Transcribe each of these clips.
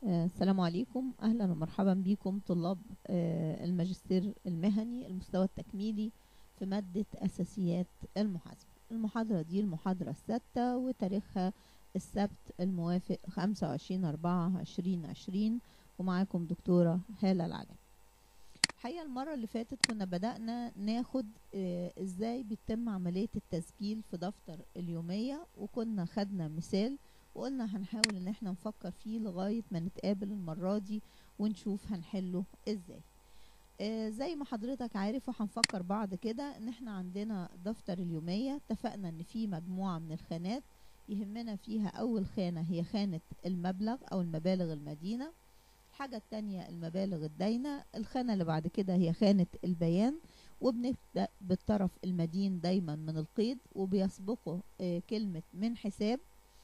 آه، السلام عليكم اهلا ومرحبا بكم طلاب آه، الماجستير المهني المستوى التكميلي في مادة اساسيات المحاسبة المحاضرة دي المحاضرة السادسة وتاريخها السبت الموافق 25 4 2020 ومعاكم دكتورة هالة العجب الحقيقة المرة اللي فاتت كنا بدأنا ناخد آه، ازاي بيتم عملية التسجيل في دفتر اليومية وكنا خدنا مثال وقلنا هنحاول ان احنا نفكر فيه لغاية ما نتقابل المرة دي ونشوف هنحله ازاي آه زي ما حضرتك عارف وهنفكر بعض كده ان احنا عندنا دفتر اليومية اتفقنا ان في مجموعة من الخانات يهمنا فيها اول خانة هي خانة المبلغ او المبالغ المدينة الحاجة التانية المبالغ الداينة الخانة اللي بعد كده هي خانة البيان وبنبدأ بالطرف المدين دايما من القيد وبيسبقه آه كلمة من حساب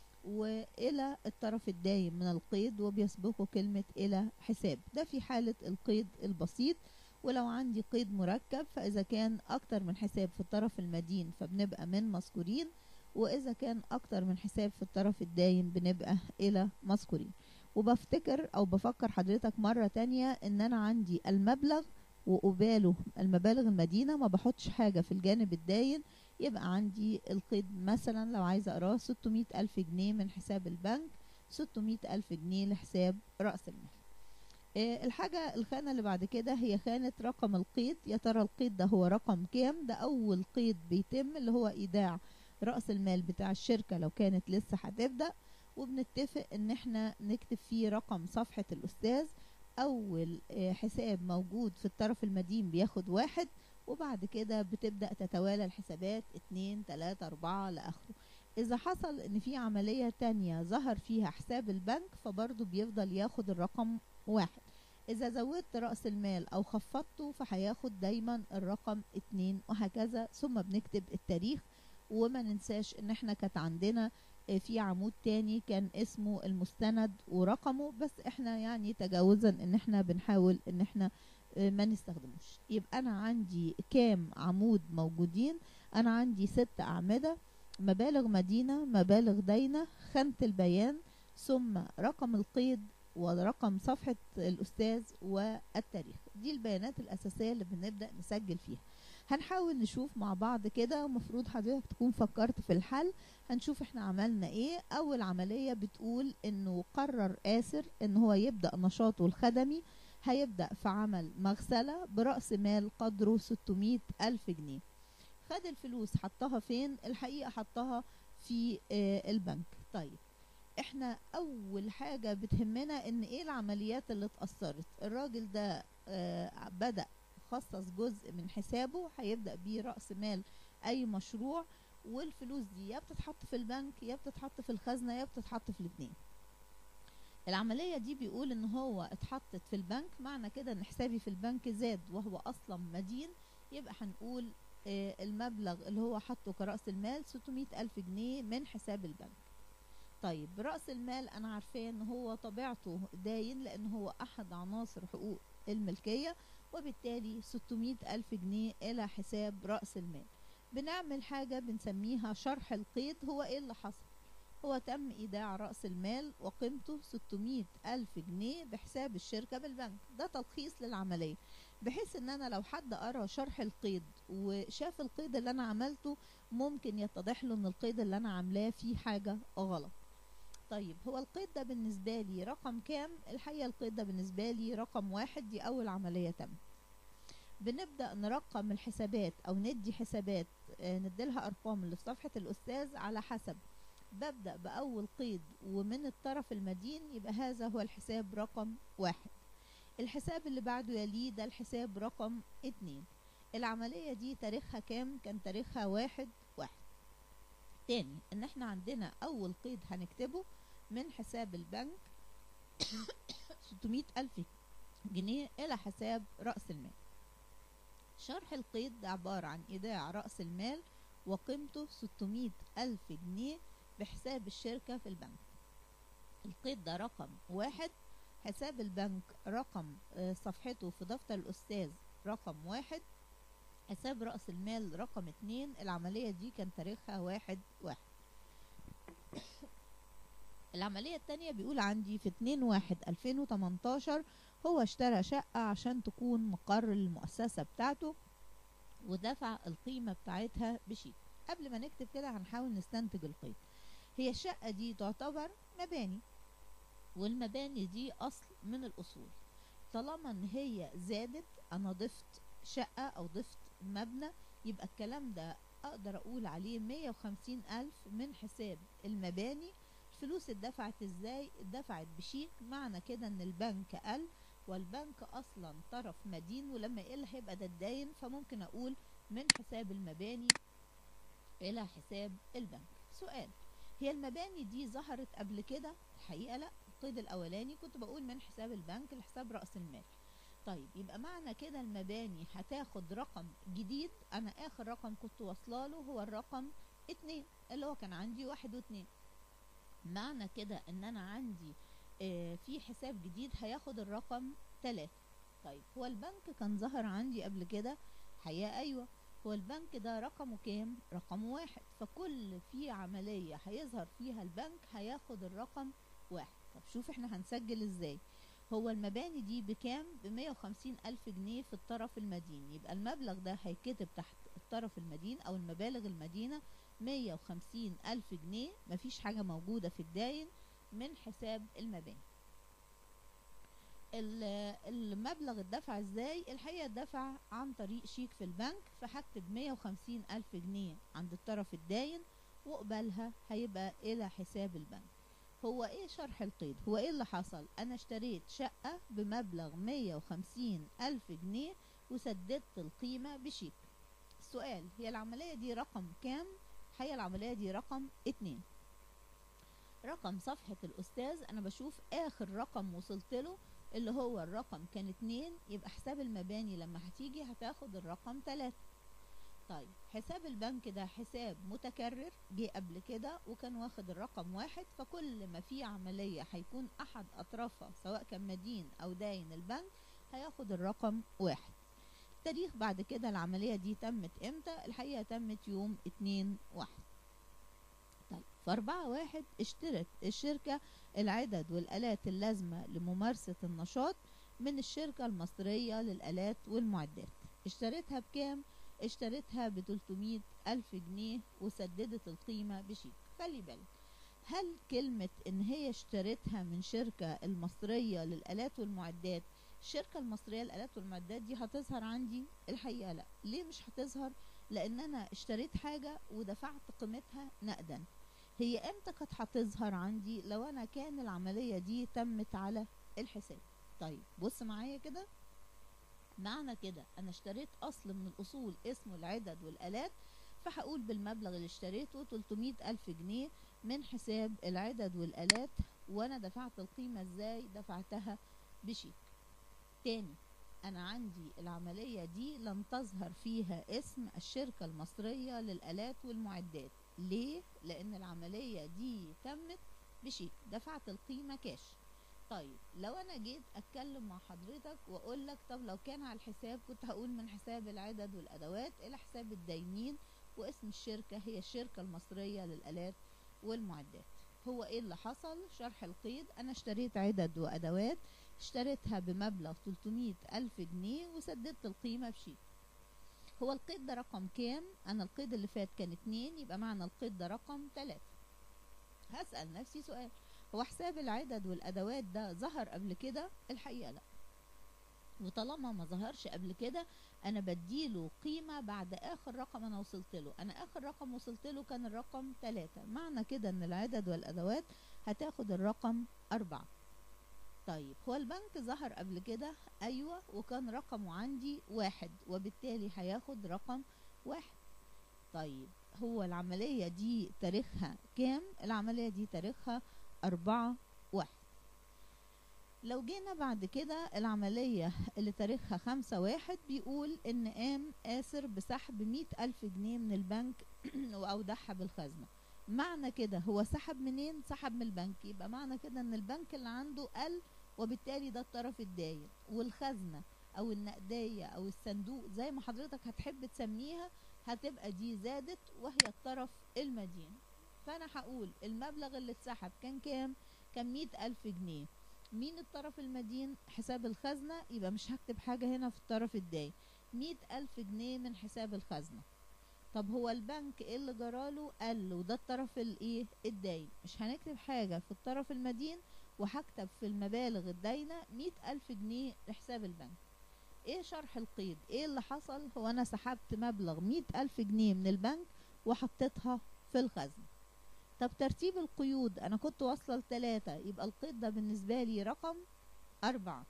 والى الطرف الدايم من القيد وبيسبقه كلمة الى حساب ده في حالة القيد البسيط ولو عندي قيد مركب فاذا كان اكتر من حساب في الطرف المدين فبنبقى من مذكورين واذا كان اكتر من حساب في الطرف الدايم بنبقى الى مذكورين وبفتكر او بفكر حضرتك مرة تانية ان انا عندي المبلغ وقباله المبالغ المدينة ما بحطش حاجة في الجانب الداين يبقى عندي القيد مثلا لو عايزة أقراه 600 ألف جنيه من حساب البنك 600 ألف جنيه لحساب رأس المال آه الحاجة الخانة اللي بعد كده هي خانة رقم القيد يا ترى القيد ده هو رقم كام ده أول قيد بيتم اللي هو إيداع رأس المال بتاع الشركة لو كانت لسه هتبدأ وبنتفق ان احنا نكتب فيه رقم صفحة الأستاذ أول آه حساب موجود في الطرف المدين بياخد واحد وبعد كده بتبدأ تتوالى الحسابات اتنين تلاتة اربعة لآخره إذا حصل إن في عملية تانية ظهر فيها حساب البنك فبرضه بيفضل ياخد الرقم واحد إذا زودت رأس المال أو خفضته فهياخد دايما الرقم اتنين وهكذا ثم بنكتب التاريخ وما ننساش إن احنا كانت عندنا في عمود تاني كان اسمه المستند ورقمه بس احنا يعني تجاوزا ان احنا بنحاول ان احنا ما نستخدموش يبقى انا عندي كام عمود موجودين انا عندي ست اعمدة مبالغ مدينة مبالغ داينة خانة البيان ثم رقم القيد ورقم صفحة الأستاذ والتاريخ دي البيانات الأساسية اللي بنبدأ نسجل فيها هنحاول نشوف مع بعض كده ومفروض حضرتك تكون فكرت في الحل هنشوف احنا عملنا ايه اول عملية بتقول انه قرر آسر ان هو يبدأ نشاطه الخدمي هيبدأ في عمل مغسلة برأس مال قدره 600 ألف جنيه خد الفلوس حطها فين الحقيقة حطها في آه البنك طيب احنا اول حاجة بتهمنا ان ايه العمليات اللي اتأثرت الراجل ده آه بدأ خصص جزء من حسابه هيبدأ بيه رأس مال اي مشروع والفلوس دي يا بتتحط في البنك يا بتتحط في الخزنة يا بتتحط في الاتنين العملية دي بيقول ان هو اتحطت في البنك معنى كده ان حسابي في البنك زاد وهو اصلا مدين يبقى هنقول اه المبلغ اللي هو حطه كرأس المال 600 ألف جنيه من حساب البنك طيب رأس المال أنا عارفاه إن هو طبيعته داين لأن هو أحد عناصر حقوق الملكية وبالتالي 600 ألف جنيه إلى حساب رأس المال بنعمل حاجة بنسميها شرح القيد هو إيه اللي حصل هو تم إيداع رأس المال وقيمته 600 ألف جنيه بحساب الشركة بالبنك ده تلخيص للعملية بحيث ان انا لو حد قرا شرح القيد وشاف القيد اللي انا عملته ممكن يتضح له ان القيد اللي انا عاملاه فيه حاجة غلط طيب هو القيد ده بالنسبة لي رقم كام الحقيقة القيد ده بالنسبة لي رقم واحد دي اول عملية تم بنبدأ نرقم الحسابات او ندي حسابات نديلها ارقام اللي في صفحة الاستاذ على حسب ببدأ بأول قيد ومن الطرف المدين يبقى هذا هو الحساب رقم واحد الحساب اللي بعده يليه ده الحساب رقم اتنين العملية دي تاريخها كام كان تاريخها واحد واحد تاني ان احنا عندنا اول قيد هنكتبه من حساب البنك 600 الف جنيه الى حساب رأس المال شرح القيد ده عبارة عن ايداع رأس المال وقيمته 600 ألف جنيه بحساب الشركة في البنك القيد ده رقم واحد حساب البنك رقم صفحته في دفتر الأستاذ رقم واحد حساب رأس المال رقم اتنين العملية دي كان تاريخها واحد واحد العملية التانية بيقول عندي في 2 واحد 2018 هو اشترى شقة عشان تكون مقر للمؤسسة بتاعته ودفع القيمة بتاعتها بشيك قبل ما نكتب كده هنحاول نستنتج القيد هي الشقة دي تعتبر مباني والمباني دي أصل من الأصول طالما إن هي زادت أنا ضفت شقة أو ضفت مبنى يبقى الكلام ده أقدر أقول عليه 150 ألف من حساب المباني الفلوس اتدفعت ازاي اتدفعت بشيك معنى كده ان البنك قل والبنك اصلا طرف مدين ولما يقل هيبقى ده الداين فممكن اقول من حساب المباني الى حساب البنك سؤال هي المباني دي ظهرت قبل كده الحقيقه لا القيد الاولاني كنت بقول من حساب البنك لحساب راس المال طيب يبقى معنى كده المباني هتاخد رقم جديد انا اخر رقم كنت واصله له هو الرقم اتنين اللي هو كان عندي واحد واتنين معنى كده ان انا عندي آه في حساب جديد هياخد الرقم تلاتة طيب هو البنك كان ظهر عندي قبل كده حقيقة ايوه هو البنك ده رقمه كام رقمه واحد فكل في عملية هيظهر فيها البنك هياخد الرقم واحد طب شوف احنا هنسجل ازاي هو المباني دي بكام بمية وخمسين ألف جنيه في الطرف المدين يبقى المبلغ ده هيتكتب تحت الطرف المدين أو المبالغ المدينة مية وخمسين ألف جنيه مفيش حاجة موجودة في الداين من حساب المباني المبلغ الدفع ازاي الحقيقة الدفع عن طريق شيك في البنك فهكتب مية وخمسين ألف جنيه عند الطرف الداين وقبلها هيبقى إلى حساب البنك هو ايه شرح القيد هو ايه اللي حصل انا اشتريت شقة بمبلغ مية وخمسين ألف جنيه وسددت القيمة بشيك السؤال هي العملية دي رقم كام الحقيقة العملية دي رقم اتنين رقم صفحة الأستاذ أنا بشوف آخر رقم وصلت له اللي هو الرقم كان اتنين يبقى حساب المباني لما هتيجي هتاخد الرقم تلاتة طيب حساب البنك ده حساب متكرر جه قبل كده وكان واخد الرقم واحد فكل ما في عملية هيكون أحد أطرافها سواء كان مدين أو داين البنك هياخد الرقم واحد التاريخ بعد كده العملية دي تمت امتى الحقيقة تمت يوم اتنين واحد طيب في أربعة واحد اشترت الشركة العدد والآلات اللازمة لممارسة النشاط من الشركة المصرية للآلات والمعدات اشتريتها بكام؟ اشتريتها ب 300 ألف جنيه وسددت القيمة بشيك خلي بالك هل كلمة إن هي اشتريتها من شركة المصرية للآلات والمعدات الشركة المصرية للآلات والمعدات دي هتظهر عندي الحقيقة لا ليه مش هتظهر لأن أنا اشتريت حاجة ودفعت قيمتها نقدا هي امتى كانت هتظهر عندي لو أنا كان العملية دي تمت على الحساب طيب بص معايا كده معنى كده انا اشتريت اصل من الاصول اسمه العدد والالات فهقول بالمبلغ اللي اشتريته 300 الف جنيه من حساب العدد والالات وانا دفعت القيمة ازاي دفعتها بشيك تاني انا عندي العملية دي لم تظهر فيها اسم الشركة المصرية للالات والمعدات ليه لان العملية دي تمت بشيك دفعت القيمة كاش طيب لو انا جيت اتكلم مع حضرتك واقول لك طب لو كان على الحساب كنت هقول من حساب العدد والادوات الى حساب الداينين واسم الشركة هي الشركة المصرية للالات والمعدات هو ايه اللي حصل شرح القيد انا اشتريت عدد وادوات اشتريتها بمبلغ 300 الف جنيه وسددت القيمة بشيك هو القيد ده رقم كام انا القيد اللي فات كان اتنين يبقى معنى القيد ده رقم تلاتة هسأل نفسي سؤال هو حساب العدد والادوات ده ظهر قبل كده الحقيقه لا وطالما ما ظهرش قبل كده انا بديله قيمه بعد اخر رقم انا وصلت له انا اخر رقم وصلت له كان الرقم 3 معنى كده ان العدد والادوات هتاخد الرقم 4 طيب هو البنك ظهر قبل كده ايوه وكان رقمه عندي واحد وبالتالي هياخد رقم واحد طيب هو العملية دي تاريخها كام العملية دي تاريخها أربعة واحد لو جينا بعد كده العملية اللي تاريخها خمسة واحد بيقول إن قام آسر بسحب مئة ألف جنيه من البنك وأودعها بالخزنة معنى كده هو سحب منين سحب من البنك يبقى معنى كده إن البنك اللي عنده قل وبالتالي ده الطرف الداين والخزنة أو النقدية أو الصندوق زي ما حضرتك هتحب تسميها هتبقى دي زادت وهي الطرف المدين فانا هقول المبلغ اللي اتسحب كان كام كان مئة الف جنيه مين الطرف المدين حساب الخزنة يبقى مش هكتب حاجة هنا في الطرف الداين مئة ألف جنيه من حساب الخزنة طب هو البنك ايه اللي جراله قال له ده الطرف الايه الداين مش هنكتب حاجة في الطرف المدين وهكتب في المبالغ الداينة مئة ألف جنيه لحساب البنك ايه شرح القيد ايه اللي حصل هو انا سحبت مبلغ مئة ألف جنيه من البنك وحطيتها في الخزنة طب ترتيب القيود انا كنت واصلة لتلاتة يبقى القيد ده بالنسبة لي رقم أربعة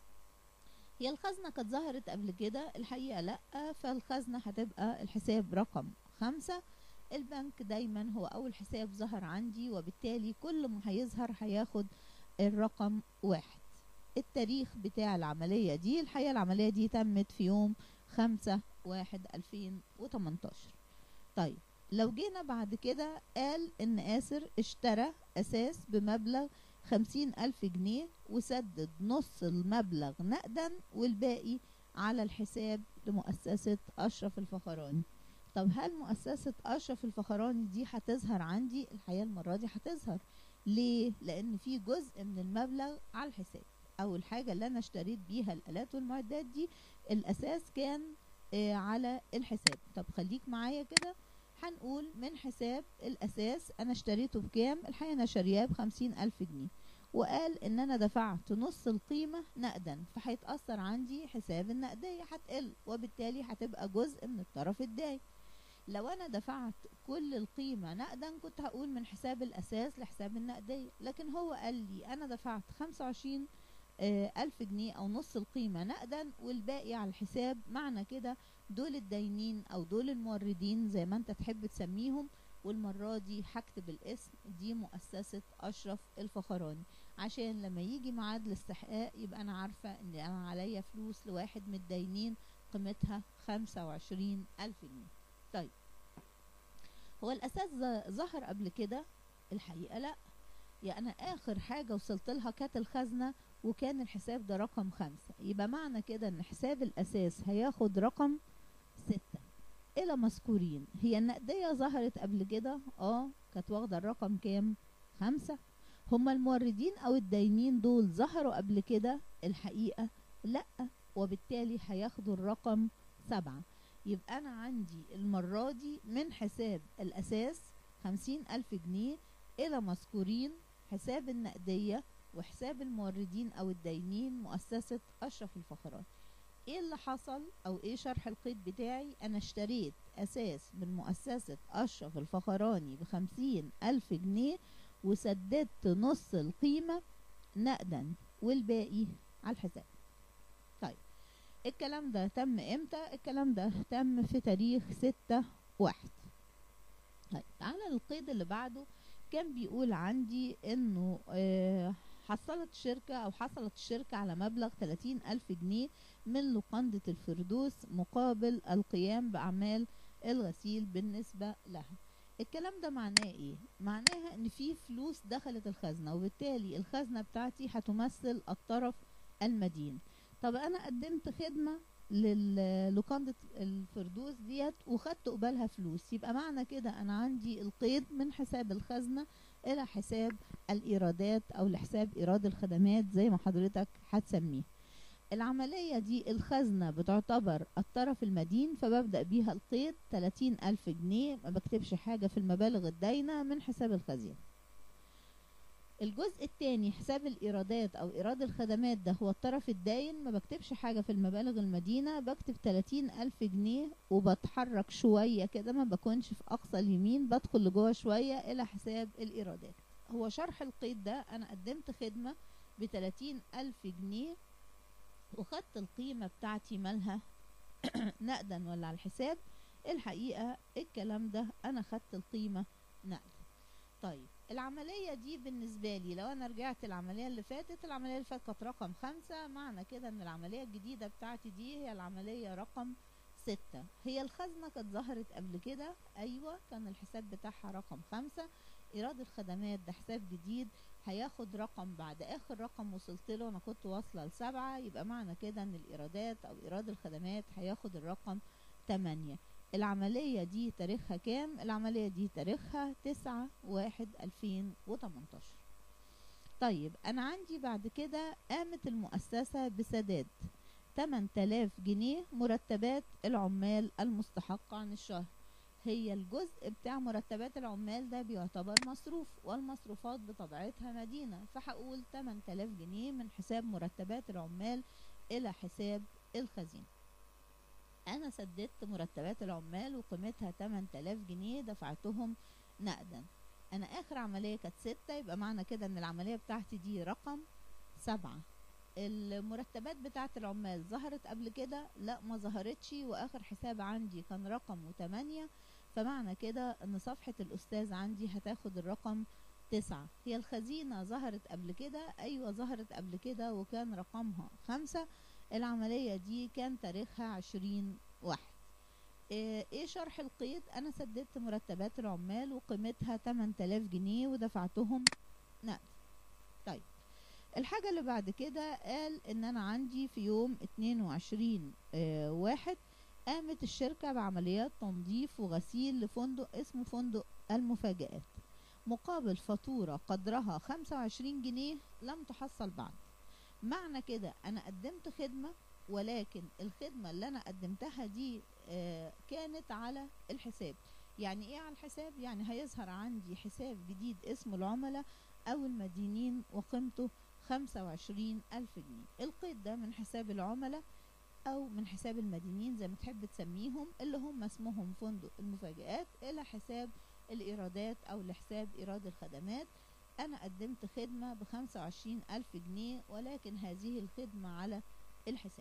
هي الخزنة كانت ظهرت قبل كده الحقيقة لأ فالخزنة هتبقى الحساب رقم خمسة البنك دايما هو أول حساب ظهر عندي وبالتالي كل ما هيظهر هياخد الرقم واحد التاريخ بتاع العملية دي الحقيقة العملية دي تمت في يوم خمسة واحد ألفين وتمنتاشر طيب لو جينا بعد كده قال إن آسر اشترى أساس بمبلغ خمسين ألف جنيه وسدد نص المبلغ نقدا والباقي على الحساب لمؤسسة أشرف الفخراني طب هل مؤسسة أشرف الفخراني دي هتظهر عندي الحقيقة المرة دي هتظهر ليه؟ لأن في جزء من المبلغ على الحساب أول حاجة اللي أنا اشتريت بيها الآلات والمعدات دي الأساس كان آه على الحساب طب خليك معايا كده هنقول من حساب الأساس أنا اشتريته بكام الحقيقة أنا شارياه بخمسين ألف جنيه وقال إن أنا دفعت نص القيمة نقدا فهيتأثر عندي حساب النقدية هتقل وبالتالي هتبقى جزء من الطرف الداين لو أنا دفعت كل القيمة نقدا كنت هقول من حساب الأساس لحساب النقدية لكن هو قال لي أنا دفعت خمسة وعشرين ألف جنيه أو نص القيمة نقدا والباقي على الحساب معنى كده دول الداينين أو دول الموردين زي ما أنت تحب تسميهم والمرة دي هكتب الاسم دي مؤسسة أشرف الفخراني عشان لما يجي ميعاد الاستحقاق يبقى أنا عارفة إن أنا عليا فلوس لواحد من الداينين قيمتها خمسة وعشرين ألف جنيه طيب هو الأساس ظهر قبل كده الحقيقة لأ يعني أنا آخر حاجة وصلت لها كانت الخزنة وكان الحساب ده رقم خمسة يبقى معنى كده ان حساب الاساس هياخد رقم ستة الى مذكورين هي النقدية ظهرت قبل كده اه كانت واخدة الرقم كام خمسة هما الموردين او الداينين دول ظهروا قبل كده الحقيقة لا وبالتالي هياخدوا الرقم سبعة يبقى انا عندي المرة دي من حساب الاساس خمسين الف جنيه الى مذكورين حساب النقدية وحساب الموردين او الداينين مؤسسة اشرف الفخراني ايه اللي حصل او ايه شرح القيد بتاعي انا اشتريت اساس من مؤسسة اشرف الفخراني بخمسين الف جنيه وسددت نص القيمة نقدا والباقي على الحساب طيب الكلام ده تم امتى الكلام ده تم في تاريخ ستة واحد طيب تعالى للقيد اللي بعده كان بيقول عندي انه آه حصلت شركة أو حصلت الشركة على مبلغ 30 ألف جنيه من لقندة الفردوس مقابل القيام بأعمال الغسيل بالنسبة لها الكلام ده معناه ايه؟ معناها ان في فلوس دخلت الخزنة وبالتالي الخزنة بتاعتي هتمثل الطرف المدين طب انا قدمت خدمة للقندة الفردوس ديت وخدت قبالها فلوس يبقى معنى كده انا عندي القيد من حساب الخزنة الى حساب الايرادات او لحساب ايراد الخدمات زي ما حضرتك هتسميه العملية دي الخزنة بتعتبر الطرف المدين فببدأ بيها القيد 30 ألف جنيه ما بكتبش حاجة في المبالغ الداينة من حساب الخزينة الجزء الثاني حساب الإيرادات أو إيراد الخدمات ده هو الطرف الداين ما بكتبش حاجة في المبالغ المدينة بكتب 30 ألف جنيه وبتحرك شوية كده ما بكونش في أقصى اليمين بدخل لجوه شوية إلى حساب الإيرادات هو شرح القيد ده أنا قدمت خدمة ب 30 ألف جنيه وخدت القيمة بتاعتي مالها نقدا ولا على الحساب الحقيقة الكلام ده أنا خدت القيمة نقدا طيب العملية دي بالنسبة لي لو أنا رجعت العملية اللي فاتت العملية اللي فاتت كانت رقم خمسة معنى كده إن العملية الجديدة بتاعتي دي هي العملية رقم ستة هي الخزنة كانت ظهرت قبل كده أيوة كان الحساب بتاعها رقم خمسة إيراد الخدمات ده حساب جديد هياخد رقم بعد آخر رقم وصلت له أنا كنت واصلة لسبعة يبقى معنى كده إن الإيرادات أو إيراد الخدمات هياخد الرقم تمانية العملية دي تاريخها كام العملية دي تاريخها تسعة واحد ألفين وتمنتاشر طيب أنا عندي بعد كده قامت المؤسسة بسداد 8000 جنيه مرتبات العمال المستحقة عن الشهر هي الجزء بتاع مرتبات العمال ده بيعتبر مصروف والمصروفات بطبيعتها مدينة فهقول 8000 جنيه من حساب مرتبات العمال إلى حساب الخزينة أنا سددت مرتبات العمال وقيمتها 8000 جنيه دفعتهم نقدا أنا آخر عملية كانت ستة يبقى معنى كده إن العملية بتاعتي دي رقم سبعة المرتبات بتاعت العمال ظهرت قبل كده لا ما ظهرتش واخر حساب عندي كان رقم وتمانية فمعنى كده ان صفحة الاستاذ عندي هتاخد الرقم تسعة هي الخزينة ظهرت قبل كده ايوه ظهرت قبل كده وكان رقمها خمسة العملية دي كان تاريخها عشرين واحد ايه إيه شرح القيد انا سددت مرتبات العمال وقيمتها 8000 جنيه ودفعتهم نقد طيب الحاجة اللي بعد كده قال ان انا عندي في يوم 22 آه واحد قامت الشركة بعمليات تنظيف وغسيل لفندق اسمه فندق المفاجآت مقابل فاتورة قدرها 25 جنيه لم تحصل بعد معنى كده انا قدمت خدمة ولكن الخدمة اللي انا قدمتها دي آه كانت على الحساب يعني ايه على الحساب يعني هيظهر عندي حساب جديد اسمه العملاء او المدينين وقيمته خمسة وعشرين ألف جنيه القيد ده من حساب العملاء أو من حساب المدينين زي ما تحب تسميهم اللي هم اسمهم فندق المفاجآت إلى حساب الإيرادات أو لحساب إيراد الخدمات أنا قدمت خدمة بخمسة وعشرين ألف جنيه ولكن هذه الخدمة على الحساب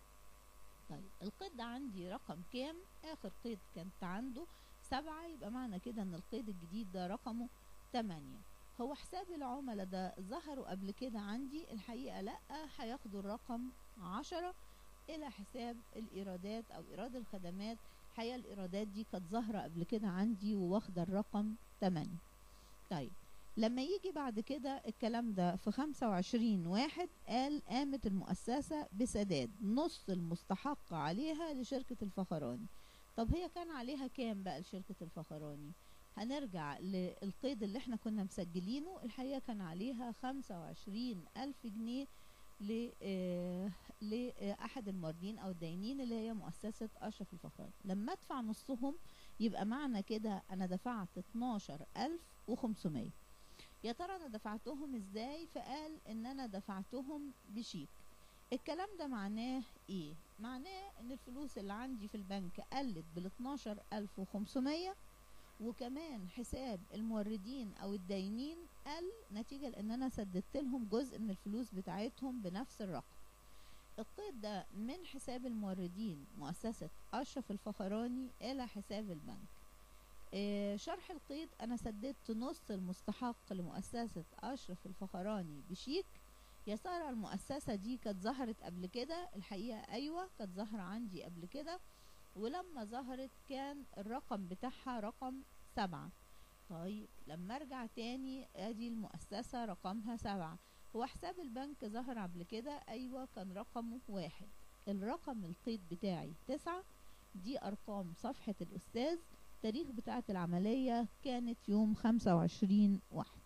طيب القيد ده عندي رقم كام آخر قيد كانت عنده سبعة يبقى معنى كده إن القيد الجديد ده رقمه تمانية هو حساب العملاء ده ظهروا قبل كده عندي الحقيقة لأ هياخدوا الرقم عشرة إلى حساب الإيرادات أو إيراد الخدمات الحقيقة الإيرادات دي كانت ظاهرة قبل كده عندي وواخدة الرقم تمانية طيب لما يجي بعد كده الكلام ده في خمسة وعشرين واحد قال قامت المؤسسة بسداد نص المستحق عليها لشركة الفخراني طب هي كان عليها كام بقى لشركة الفخراني هنرجع للقيد اللي احنا كنا مسجلينه الحقيقة كان عليها خمسة وعشرين ألف جنيه ل آه لأحد الموردين أو الداينين اللي هي مؤسسة أشرف الفخراني لما أدفع نصهم يبقى معنى كده أنا دفعت اتناشر ألف وخمسمية يا ترى أنا دفعتهم إزاي فقال إن أنا دفعتهم بشيك الكلام ده معناه إيه؟ معناه إن الفلوس اللي عندي في البنك قلت بالاتناشر ألف وخمسمية وكمان حساب الموردين او الداينين قل نتيجة لان انا سددت لهم جزء من الفلوس بتاعتهم بنفس الرقم القيد ده من حساب الموردين مؤسسة اشرف الفخراني الى حساب البنك إيه شرح القيد انا سددت نص المستحق لمؤسسة اشرف الفخراني بشيك يا ترى المؤسسة دي كانت ظهرت قبل كده الحقيقة ايوه كانت ظاهرة عندي قبل كده ولما ظهرت كان الرقم بتاعها رقم سبعة طيب لما ارجع تاني ادي المؤسسة رقمها سبعة هو حساب البنك ظهر قبل كده ايوه كان رقمه واحد الرقم القيد بتاعي تسعة دي ارقام صفحة الاستاذ التاريخ بتاعة العملية كانت يوم خمسة وعشرين واحد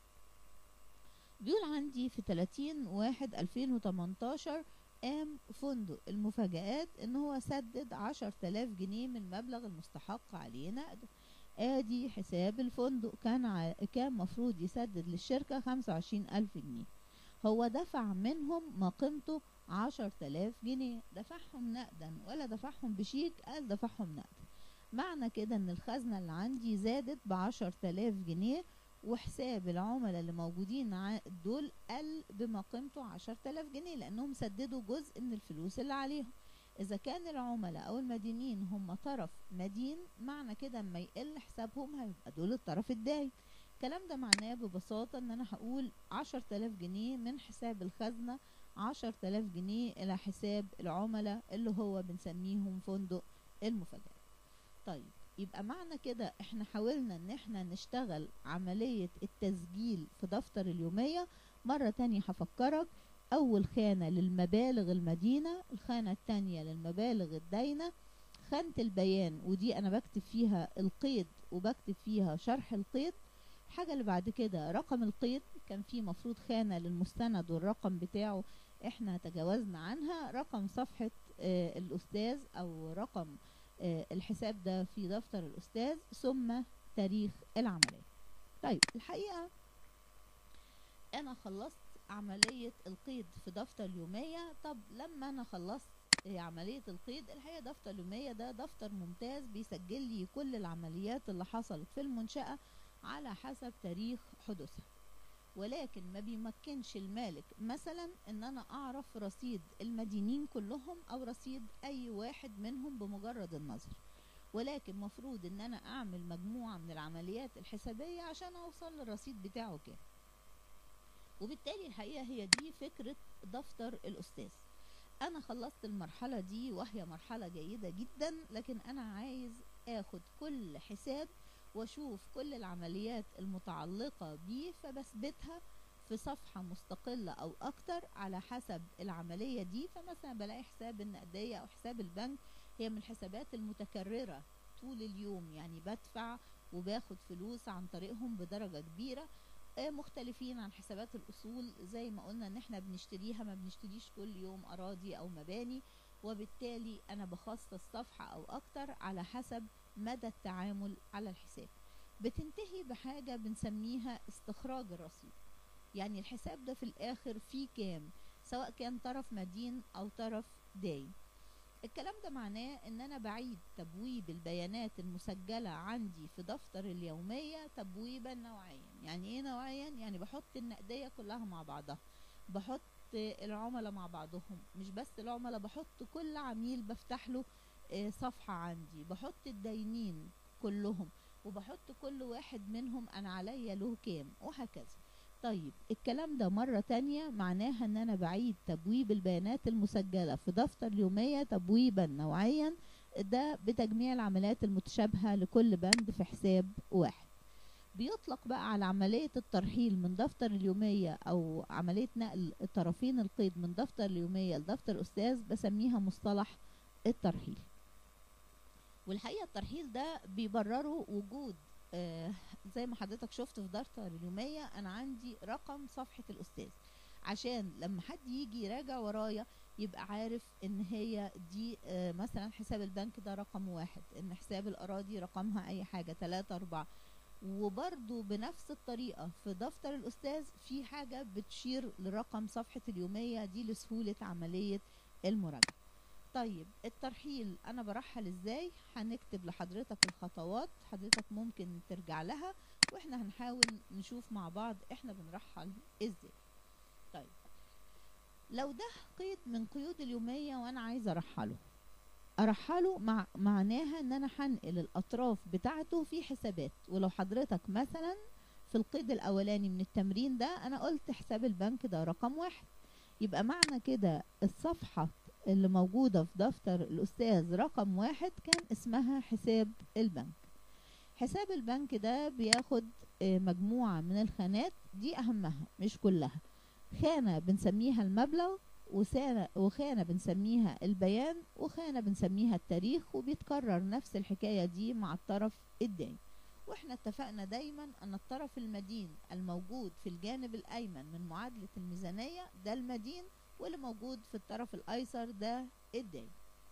بيقول عندي في تلاتين واحد الفين وتمنتاشر قام فندق المفاجآت ان هو سدد عشر تلاف جنيه من المبلغ المستحق عليه نقد ادي حساب الفندق كان ع... كان مفروض يسدد للشركة خمسة وعشرين الف جنيه هو دفع منهم ما قيمته عشر تلاف جنيه دفعهم نقدا ولا دفعهم بشيك قال دفعهم نقدا معنى كده ان الخزنة اللي عندي زادت بعشر تلاف جنيه وحساب العملاء اللي موجودين دول قل بما قيمته عشر تلاف جنيه لأنهم سددوا جزء من الفلوس اللي عليهم إذا كان العملاء أو المدينين هم طرف مدين معنى كده اما يقل حسابهم هيبقى دول الطرف الداين الكلام ده معناه ببساطة إن أنا هقول عشر تلاف جنيه من حساب الخزنة عشر تلاف جنيه إلى حساب العملاء اللي هو بنسميهم فندق المفاجأة طيب يبقى معنى كده احنا حاولنا ان احنا نشتغل عملية التسجيل في دفتر اليومية مرة تانية هفكرك اول خانة للمبالغ المدينة الخانة التانية للمبالغ الداينة خانة البيان ودي انا بكتب فيها القيد وبكتب فيها شرح القيد الحاجة اللي بعد كده رقم القيد كان في مفروض خانة للمستند والرقم بتاعه احنا تجاوزنا عنها رقم صفحة آه الأستاذ أو رقم آه الحساب ده في دفتر الأستاذ ثم تاريخ العملية طيب الحقيقة أنا خلصت عملية القيد في دفتر اليومية طب لما أنا خلصت آه، عملية القيد الحقيقة دفتر اليومية ده دفتر ممتاز بيسجل لي كل العمليات اللي حصلت في المنشأة على حسب تاريخ حدوثها ولكن ما بيمكنش المالك مثلا ان انا اعرف رصيد المدينين كلهم او رصيد اي واحد منهم بمجرد النظر ولكن مفروض ان انا اعمل مجموعة من العمليات الحسابية عشان اوصل للرصيد بتاعه كام وبالتالي الحقيقة هي دي فكرة دفتر الاستاذ انا خلصت المرحلة دي وهي مرحلة جيدة جدا لكن انا عايز اخد كل حساب واشوف كل العمليات المتعلقة بيه فبثبتها في صفحة مستقلة او اكتر على حسب العملية دي فمثلا بلاقي حساب النقدية او حساب البنك هي من الحسابات المتكررة طول اليوم يعني بدفع وباخد فلوس عن طريقهم بدرجة كبيرة آه، مختلفين عن حسابات الاصول زي ما قلنا ان احنا بنشتريها ما بنشتريش كل يوم اراضي او مباني وبالتالي انا بخصص صفحة او اكتر على حسب مدى التعامل على الحساب بتنتهي بحاجة بنسميها استخراج الرصيد يعني الحساب ده في الاخر فيه كام سواء كان طرف مدين او طرف داين الكلام ده معناه ان انا بعيد تبويب البيانات المسجلة عندي في دفتر اليومية تبويبا نوعيا يعني ايه نوعيا يعني بحط النقدية كلها مع بعضها بحط العملاء مع بعضهم مش بس العملاء بحط كل عميل بفتح له آه، صفحة عندي بحط الداينين كلهم وبحط كل واحد منهم انا عليا له كام وهكذا طيب الكلام ده مرة تانية معناها ان انا بعيد تبويب البيانات المسجلة في دفتر اليومية تبويبا نوعيا ده بتجميع العمليات المتشابهة لكل بند في حساب واحد بيطلق بقى على عملية الترحيل من دفتر اليومية أو عملية نقل طرفين القيد من دفتر اليومية لدفتر أستاذ بسميها مصطلح الترحيل والحقيقة الترحيل ده بيبرروا وجود آه زي ما حضرتك شفت في دفتر اليومية أنا عندي رقم صفحة الأستاذ عشان لما حد يجي يراجع ورايا يبقى عارف ان هي دي آه مثلا حساب البنك ده رقم واحد ان حساب الأراضي رقمها أي حاجة تلاتة أربعة وبرضو بنفس الطريقة في دفتر الأستاذ في حاجة بتشير لرقم صفحة اليومية دي لسهولة عملية المراجعة طيب الترحيل أنا برحل إزاي هنكتب لحضرتك الخطوات حضرتك ممكن ترجع لها وإحنا هنحاول نشوف مع بعض إحنا بنرحل إزاي طيب لو ده قيد من قيود اليومية وأنا عايزة أرحله ارحله مع معناها ان انا هنقل الاطراف بتاعته في حسابات ولو حضرتك مثلا في القيد الاولاني من التمرين ده انا قلت حساب البنك ده رقم واحد يبقى معنى كده الصفحة اللي موجودة في دفتر الاستاذ رقم واحد كان اسمها حساب البنك حساب البنك ده بياخد آه، مجموعة من الخانات دي اهمها مش كلها خانة بنسميها المبلغ وسانة وخانة بنسميها البيان وخانة بنسميها التاريخ وبيتكرر نفس الحكاية دي مع الطرف الدين واحنا اتفقنا دايما ان الطرف المدين الموجود في الجانب الايمن من معادلة الميزانية ده المدين واللي موجود في الطرف الايسر ده الدين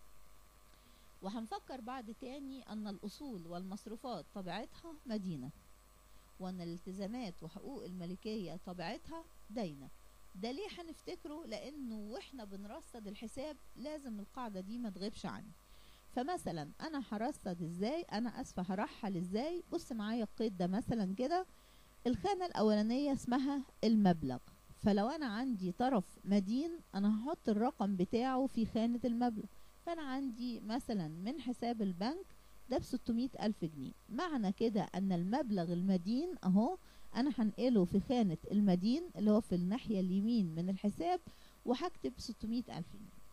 وهنفكر بعد تاني ان الاصول والمصروفات طبيعتها مدينة وان الالتزامات وحقوق الملكية طبيعتها داينة ده ليه هنفتكره لانه واحنا بنرصد الحساب لازم القاعدة دي ما تغيبش عني فمثلا انا هرصد ازاي انا اسفة هرحل ازاي بص معايا القيد ده مثلا كده الخانة الاولانية اسمها المبلغ فلو انا عندي طرف مدين انا هحط الرقم بتاعه في خانة المبلغ فانا عندي مثلا من حساب البنك ده ب 600 ألف جنيه معنى كده أن المبلغ المدين أهو أنا هنقله في خانة المدين اللي هو في الناحية اليمين من الحساب وهكتب 600 ألف جنيه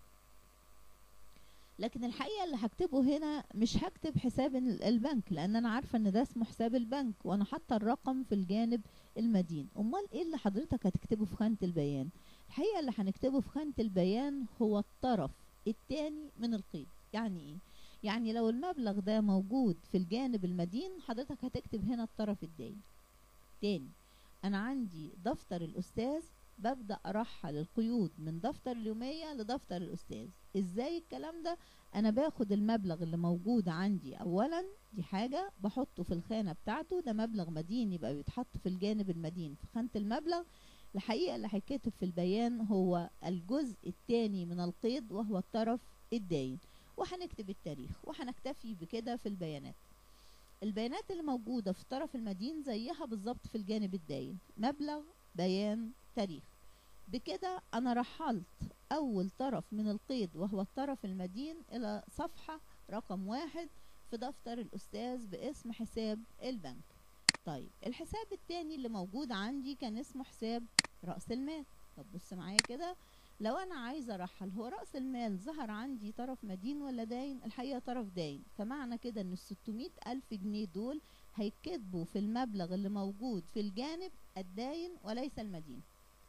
لكن الحقيقة اللي هكتبه هنا مش هكتب حساب ال- البنك لأن أنا عارفة إن ده اسمه حساب البنك وأنا حاطة الرقم في الجانب المدين أمال إيه اللي حضرتك هتكتبه في خانة البيان الحقيقة اللي هنكتبه في خانة البيان هو الطرف التاني من القيد يعني إيه يعني لو المبلغ ده موجود في الجانب المدين حضرتك هتكتب هنا الطرف الداين تاني انا عندي دفتر الاستاذ ببدأ ارحل القيود من دفتر اليومية لدفتر الاستاذ ازاي الكلام ده انا باخد المبلغ اللي موجود عندي اولا دي حاجة بحطه في الخانة بتاعته ده مبلغ مدين يبقى بيتحط في الجانب المدين في خانة المبلغ الحقيقة اللي هيتكتب في البيان هو الجزء الثاني من القيد وهو الطرف الداين وهنكتب التاريخ وهنكتفي بكده في البيانات البيانات اللي موجودة في طرف المدين زيها بالظبط في الجانب الداين مبلغ بيان تاريخ بكده أنا رحلت أول طرف من القيد وهو الطرف المدين إلى صفحة رقم واحد في دفتر الأستاذ باسم حساب البنك طيب الحساب التاني اللي موجود عندي كان اسمه حساب رأس المال طب بص معايا كده لو انا عايزه ارحل هو راس المال ظهر عندي طرف مدين ولا داين الحقيقه طرف داين فمعنى كده ان ال 600 الف جنيه دول هيتكتبوا في المبلغ اللي موجود في الجانب الداين وليس المدين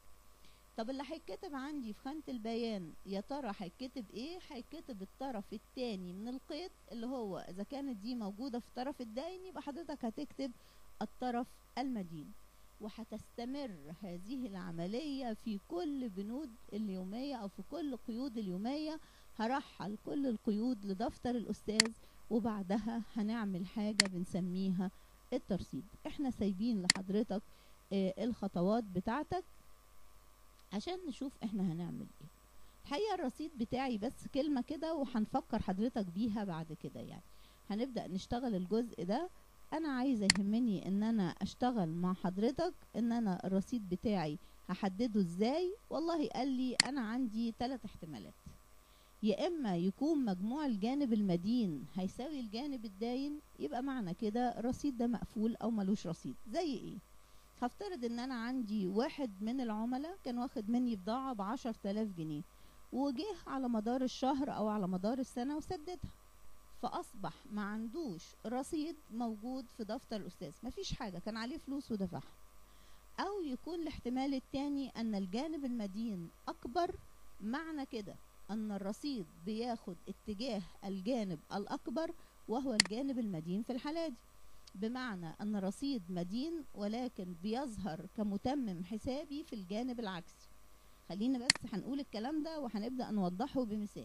طب اللي هيتكتب عندي في خانة البيان يا ترى هيتكتب ايه هيتكتب الطرف التاني من القيد اللي هو اذا كانت دي موجودة في الطرف الداين يبقى حضرتك هتكتب الطرف المدين وهتستمر هذه العملية في كل بنود اليومية أو في كل قيود اليومية هرحل كل القيود لدفتر الأستاذ وبعدها هنعمل حاجة بنسميها الترصيد احنا سايبين لحضرتك اه الخطوات بتاعتك عشان نشوف احنا هنعمل ايه الحقيقة الرصيد بتاعي بس كلمة كده وهنفكر حضرتك بيها بعد كده يعني هنبدأ نشتغل الجزء ده انا عايزه يهمني ان انا اشتغل مع حضرتك ان انا الرصيد بتاعي هحدده ازاي والله قال لي انا عندي ثلاث احتمالات يا اما يكون مجموع الجانب المدين هيساوي الجانب الداين يبقى معنى كده الرصيد ده مقفول او ملوش رصيد زي ايه هفترض ان انا عندي واحد من العملاء كان واخد مني بضاعة بعشر تلاف جنيه وجه على مدار الشهر او على مدار السنة وسددها فاصبح ما عندوش رصيد موجود في دفتر الاستاذ مفيش حاجه كان عليه فلوس ودفعها او يكون الاحتمال التاني ان الجانب المدين اكبر معنى كده ان الرصيد بياخد اتجاه الجانب الاكبر وهو الجانب المدين في الحالة دي بمعنى ان رصيد مدين ولكن بيظهر كمتمم حسابي في الجانب العكسي خلينا بس هنقول الكلام ده وهنبدأ نوضحه بمثال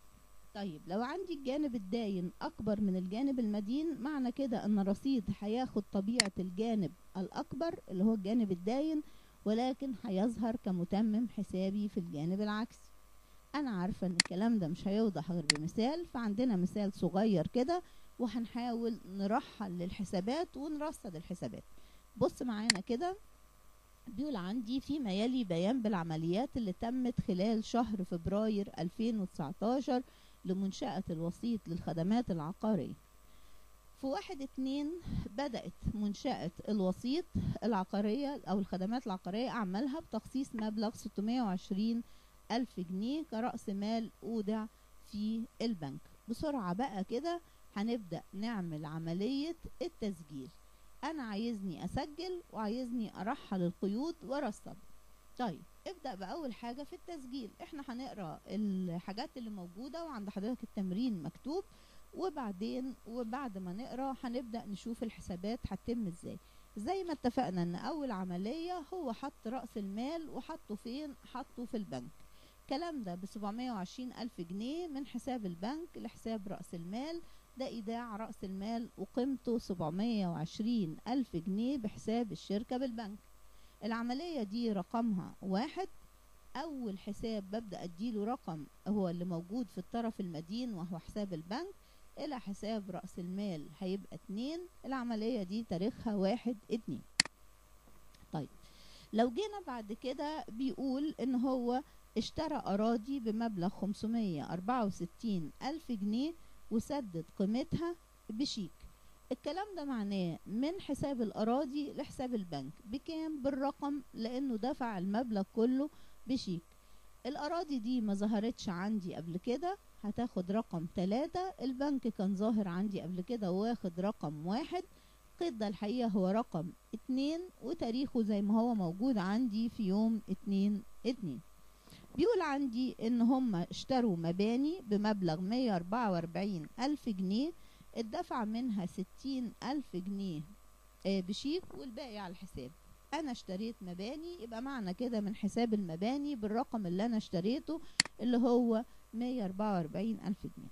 طيب لو عندي الجانب الداين اكبر من الجانب المدين معنى كده ان الرصيد هياخد طبيعة الجانب الاكبر اللي هو الجانب الداين ولكن هيظهر كمتمم حسابي في الجانب العكسي انا عارفة ان الكلام ده مش هيوضح غير بمثال فعندنا مثال صغير كده وهنحاول نرحل للحسابات ونرصد الحسابات بص معانا كده بيقول عندي فيما يلي بيان بالعمليات اللي تمت خلال شهر فبراير 2019 لمنشأة الوسيط للخدمات العقارية في واحد اتنين بدأت منشأة الوسيط العقارية أو الخدمات العقارية أعمالها بتخصيص مبلغ 620 ألف جنيه كرأس مال أودع في البنك بسرعة بقى كده هنبدأ نعمل عملية التسجيل أنا عايزني أسجل وعايزني أرحل القيود وأرصد طيب ابدأ بأول حاجة في التسجيل احنا هنقرأ الحاجات اللي موجودة وعند حضرتك التمرين مكتوب وبعدين وبعد ما نقرأ هنبدأ نشوف الحسابات هتتم ازاي زي ما اتفقنا ان اول عملية هو حط رأس المال وحطه فين حطه في البنك الكلام ده ب 720 ألف جنيه من حساب البنك لحساب رأس المال ده إيداع رأس المال وقيمته 720 ألف جنيه بحساب الشركة بالبنك العملية دي رقمها واحد أول حساب ببدأ أديله رقم هو اللي موجود في الطرف المدين وهو حساب البنك إلى حساب رأس المال هيبقى اتنين العملية دي تاريخها واحد اتنين طيب لو جينا بعد كده بيقول إن هو اشترى أراضي بمبلغ 564 ألف جنيه وسدد قيمتها بشيك الكلام ده معناه من حساب الأراضي لحساب البنك بكام بالرقم لأنه دفع المبلغ كله بشيك الأراضي دي ما ظهرتش عندي قبل كده هتاخد رقم تلاتة البنك كان ظاهر عندي قبل كده واخد رقم واحد قيد ده الحقيقة هو رقم اتنين وتاريخه زي ما هو موجود عندي في يوم اتنين اتنين بيقول عندي ان هم اشتروا مباني بمبلغ 144 الف جنيه اتدفع منها 60 الف جنيه آه، بشيك والباقي على الحساب انا اشتريت مباني يبقى معنى كده من حساب المباني بالرقم اللي انا اشتريته اللي هو 144 الف جنيه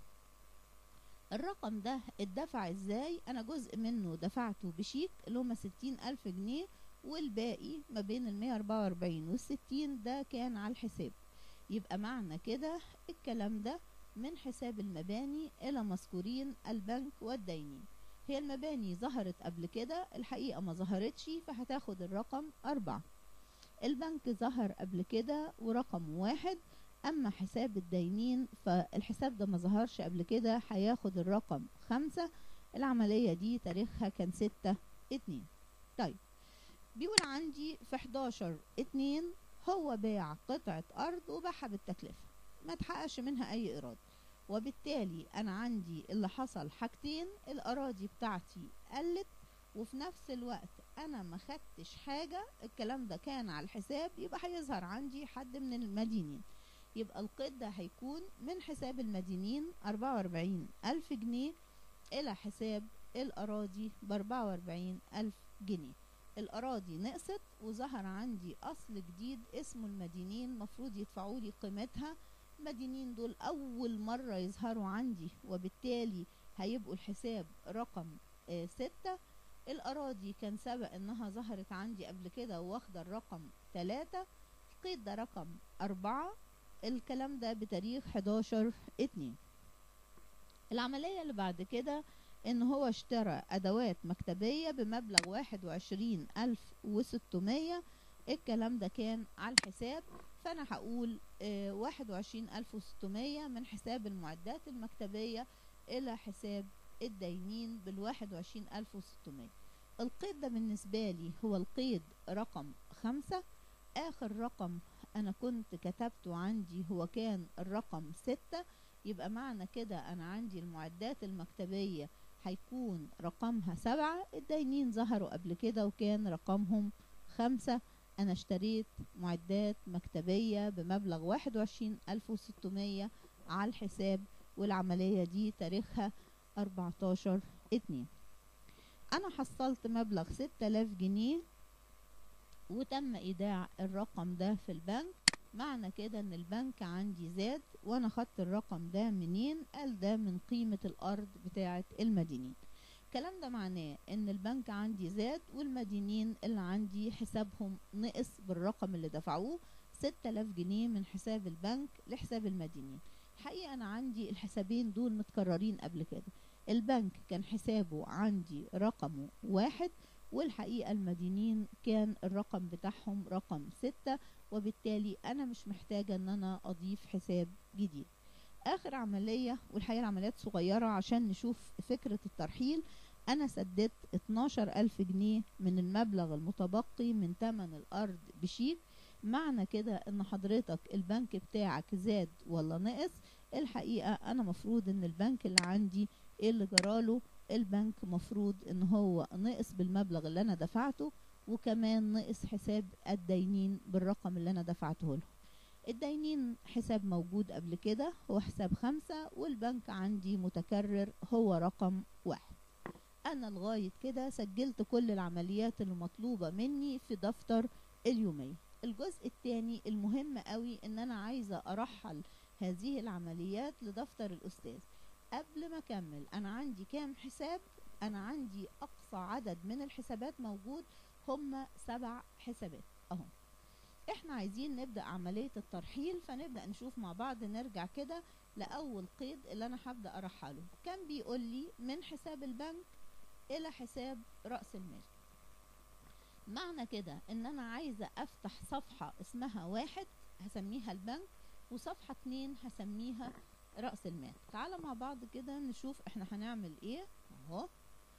الرقم ده اتدفع ازاي انا جزء منه دفعته بشيك اللي هما 60 الف جنيه والباقي ما بين ال 144 وال 60 ده كان على الحساب يبقى معنى كده الكلام ده من حساب المباني إلى مذكورين البنك والدينين هي المباني ظهرت قبل كده الحقيقة ما ظهرتش فهتاخد الرقم أربعة البنك ظهر قبل كده ورقم واحد أما حساب الدينين فالحساب ده ما ظهرش قبل كده هياخد الرقم خمسة العملية دي تاريخها كان ستة اتنين طيب بيقول عندي في 11 اتنين هو باع قطعة أرض وباعها بالتكلفة ما تحققش منها أي إيراد وبالتالي أنا عندي اللي حصل حاجتين الأراضي بتاعتي قلت وفي نفس الوقت أنا ما خدتش حاجة الكلام ده كان على الحساب يبقى هيظهر عندي حد من المدينين يبقى القيد ده هيكون من حساب المدينين 44 ألف جنيه إلى حساب الأراضي ب 44 ألف جنيه الأراضي نقصت وظهر عندي أصل جديد اسمه المدينين مفروض يدفعوا لي قيمتها المدينين دول أول مرة يظهروا عندي وبالتالي هيبقوا الحساب رقم آه ستة الأراضي كان سبق إنها ظهرت عندي قبل كده واخدة الرقم تلاتة القيد ده رقم أربعة الكلام ده بتاريخ 11 اتنين العملية اللي بعد كده ان هو اشترى ادوات مكتبية بمبلغ واحد وعشرين الف وستمية الكلام ده كان على الحساب فانا هقول واحد وعشرين الف وستمية من حساب المعدات المكتبية الى حساب الدينين بالواحد وعشرين الف وستمية القيد ده بالنسبة لي هو القيد رقم خمسة اخر رقم انا كنت كتبته عندي هو كان الرقم ستة يبقى معنى كده انا عندي المعدات المكتبية هيكون رقمها سبعة الداينين ظهروا قبل كده وكان رقمهم خمسة أنا اشتريت معدات مكتبية بمبلغ واحد وعشرين ألف وستمية على الحساب والعملية دي تاريخها أربعتاشر اتنين أنا حصلت مبلغ ستة آلاف جنيه وتم إيداع الرقم ده في البنك معنى كده ان البنك عندي زاد وانا خدت الرقم ده منين قال ده من قيمة الارض بتاعة المدينين الكلام ده معناه ان البنك عندي زاد والمدينين اللي عندي حسابهم نقص بالرقم اللي دفعوه 6000 جنيه من حساب البنك لحساب المدينين الحقيقة انا عندي الحسابين دول متكررين قبل كده البنك كان حسابه عندي رقمه واحد والحقيقة المدينين كان الرقم بتاعهم رقم ستة وبالتالي أنا مش محتاجة أن أنا أضيف حساب جديد آخر عملية والحقيقة العمليات صغيرة عشان نشوف فكرة الترحيل أنا سددت 12 ألف جنيه من المبلغ المتبقي من تمن الأرض بشيك معنى كده ان حضرتك البنك بتاعك زاد ولا نقص الحقيقة انا مفروض ان البنك اللي عندي ايه اللي جراله البنك مفروض ان هو نقص بالمبلغ اللي انا دفعته وكمان نقص حساب الدينين بالرقم اللي انا دفعته له الدينين حساب موجود قبل كده هو حساب خمسة والبنك عندي متكرر هو رقم واحد انا لغاية كده سجلت كل العمليات المطلوبة مني في دفتر اليومية الجزء الثاني المهم قوي ان انا عايزة ارحل هذه العمليات لدفتر الاستاذ قبل ما اكمل انا عندي كام حساب انا عندي اقصى عدد من الحسابات موجود هم سبع حسابات اهو احنا عايزين نبدأ عملية الترحيل فنبدأ نشوف مع بعض نرجع كده لأول قيد اللي أنا هبدأ أرحله كان بيقول لي من حساب البنك إلى حساب رأس المال معنى كده إن أنا عايزة أفتح صفحة اسمها واحد هسميها البنك وصفحة اتنين هسميها رأس المال تعالى مع بعض كده نشوف احنا هنعمل ايه اهو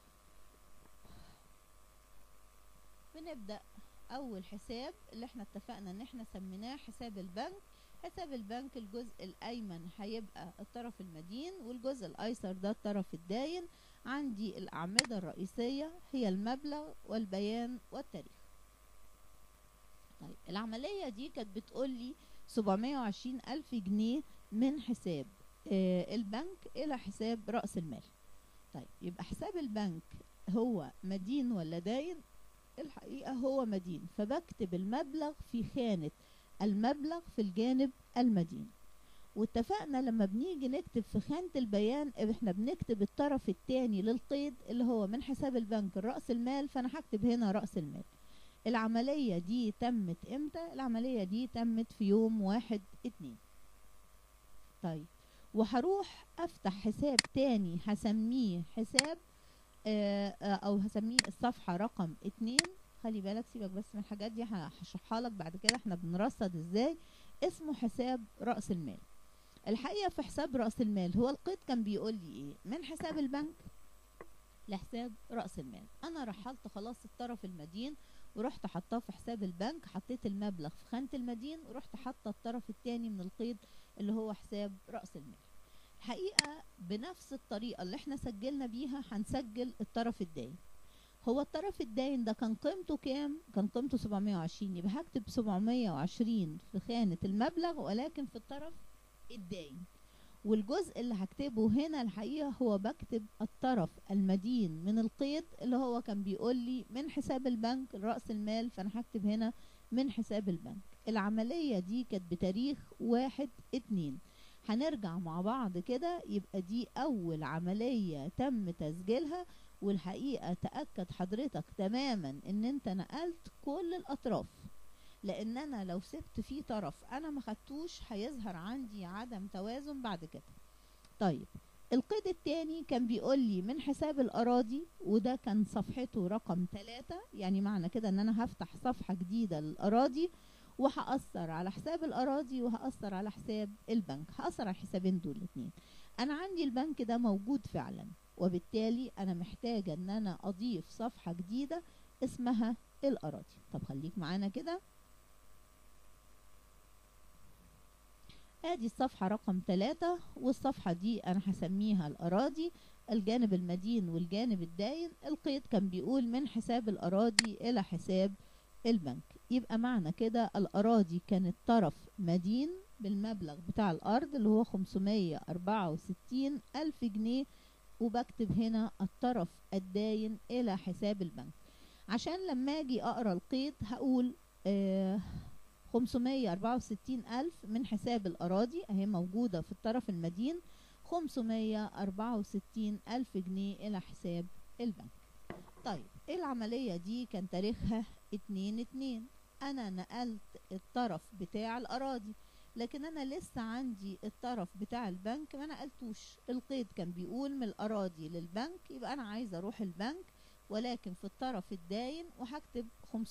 بنبدأ اول حساب اللي احنا اتفقنا ان احنا سميناه حساب البنك حساب البنك الجزء الايمن هيبقى الطرف المدين والجزء الايسر ده الطرف الداين عندي الاعمدة الرئيسية هي المبلغ والبيان والتاريخ طيب العملية دي كانت بتقولي 720 ألف جنيه من حساب آه، البنك إلى حساب رأس المال طيب يبقى حساب البنك هو مدين ولا داين الحقيقة هو مدين فبكتب المبلغ في خانة المبلغ في الجانب المدين واتفقنا لما بنيجي نكتب في خانة البيان احنا بنكتب الطرف الثاني للقيد اللي هو من حساب البنك رأس المال فانا هكتب هنا رأس المال العملية دي تمت امتى العملية دي تمت في يوم واحد اتنين طيب وهروح افتح حساب تاني هسميه حساب آه، آه، او هسميه الصفحة رقم اتنين خلي بالك سيبك بس من الحاجات دي هشرحها لك بعد كده احنا بنرصد ازاي اسمه حساب رأس المال الحقيقة في حساب رأس المال هو القيد كان بيقول لي ايه من حساب البنك لحساب رأس المال انا رحلت خلاص الطرف المدين ورحت حطاه في حساب البنك حطيت المبلغ في خانة المدين ورحت حاطه الطرف الثاني من القيد اللي هو حساب رأس المال الحقيقة بنفس الطريقة اللي احنا سجلنا بيها هنسجل الطرف الداين هو الطرف الداين ده كان قيمته كام كان قيمته 720 يبقى هكتب 720 في خانة المبلغ ولكن في الطرف الداين والجزء اللي هكتبه هنا الحقيقة هو بكتب الطرف المدين من القيد اللي هو كان بيقول لي من حساب البنك رأس المال فأنا هكتب هنا من حساب البنك العملية دي كانت بتاريخ واحد اتنين هنرجع مع بعض كده يبقى دي أول عملية تم تسجيلها والحقيقة تأكد حضرتك تماما ان انت نقلت كل الأطراف لان انا لو سبت فيه طرف انا ما خدتوش هيظهر عندي عدم توازن بعد كده طيب القيد التاني كان بيقول لي من حساب الاراضي وده كان صفحته رقم ثلاثة يعني معنى كده ان انا هفتح صفحة جديدة للاراضي وهأثر على حساب الاراضي وهأثر على حساب البنك هأثر على الحسابين دول الاثنين انا عندي البنك ده موجود فعلا وبالتالي انا محتاجة ان انا اضيف صفحة جديدة اسمها الاراضي طب خليك معانا كده ادي الصفحة رقم ثلاثة والصفحة دي انا هسميها الاراضي الجانب المدين والجانب الداين القيد كان بيقول من حساب الاراضي الى حساب البنك يبقى معنى كده الاراضي كانت طرف مدين بالمبلغ بتاع الارض اللي هو 564 الف جنيه وبكتب هنا الطرف الداين الى حساب البنك عشان لما اجي اقرا القيد هقول آه 564 ألف من حساب الأراضي أهي موجودة في الطرف المدين 564 ألف جنيه إلى حساب البنك طيب العملية دي كان تاريخها اتنين اتنين أنا نقلت الطرف بتاع الأراضي لكن أنا لسه عندي الطرف بتاع البنك ما نقلتوش القيد كان بيقول من الأراضي للبنك يبقى أنا عايزة أروح البنك ولكن في الطرف الداين وهكتب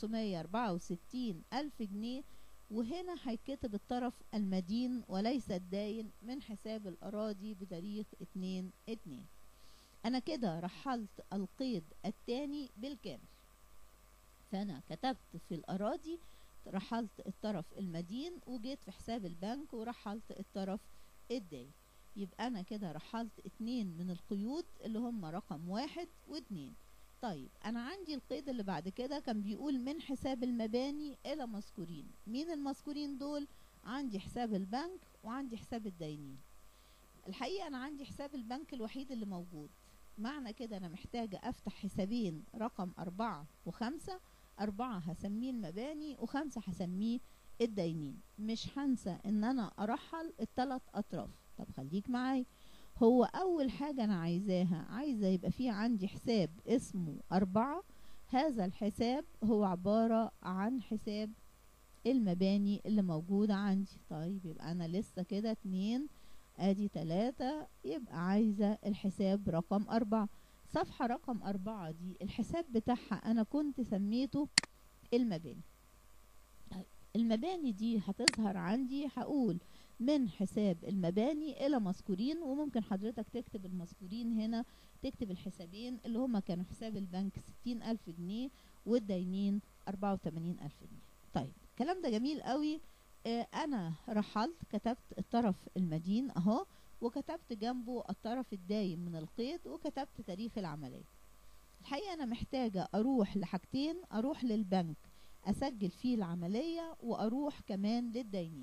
564 ألف جنيه وهنا هيكتب الطرف المدين وليس الداين من حساب الأراضي بتاريخ اتنين اتنين أنا كده رحلت القيد الثاني بالكامل فأنا كتبت في الأراضي رحلت الطرف المدين وجيت في حساب البنك ورحلت الطرف الداين يبقى أنا كده رحلت اتنين من القيود اللي هم رقم واحد واتنين طيب انا عندي القيد اللي بعد كده كان بيقول من حساب المباني الى مذكورين مين المذكورين دول عندي حساب البنك وعندي حساب الداينين الحقيقة انا عندي حساب البنك الوحيد اللي موجود معنى كده انا محتاجة افتح حسابين رقم اربعة وخمسة اربعة هسميه المباني وخمسة هسميه الداينين مش هنسى ان انا ارحل الثلاث اطراف طب خليك معايا هو أول حاجة أنا عايزاها عايزة يبقى في عندي حساب اسمه أربعة هذا الحساب هو عبارة عن حساب المباني اللي موجودة عندي طيب يبقى أنا لسه كده اتنين ادي تلاتة يبقى عايزة الحساب رقم أربعة صفحة رقم أربعة دي الحساب بتاعها أنا كنت سميته المباني طيب المباني دي هتظهر عندي هقول من حساب المباني الى مذكورين وممكن حضرتك تكتب المذكورين هنا تكتب الحسابين اللي هما كانوا حساب البنك ستين الف جنيه والداينين اربعة وتمانين الف جنيه طيب الكلام ده جميل قوي آه انا رحلت كتبت الطرف المدين اهو وكتبت جنبه الطرف الداين من القيد وكتبت تاريخ العملية الحقيقة انا محتاجة اروح لحاجتين اروح للبنك اسجل فيه العملية واروح كمان للداينين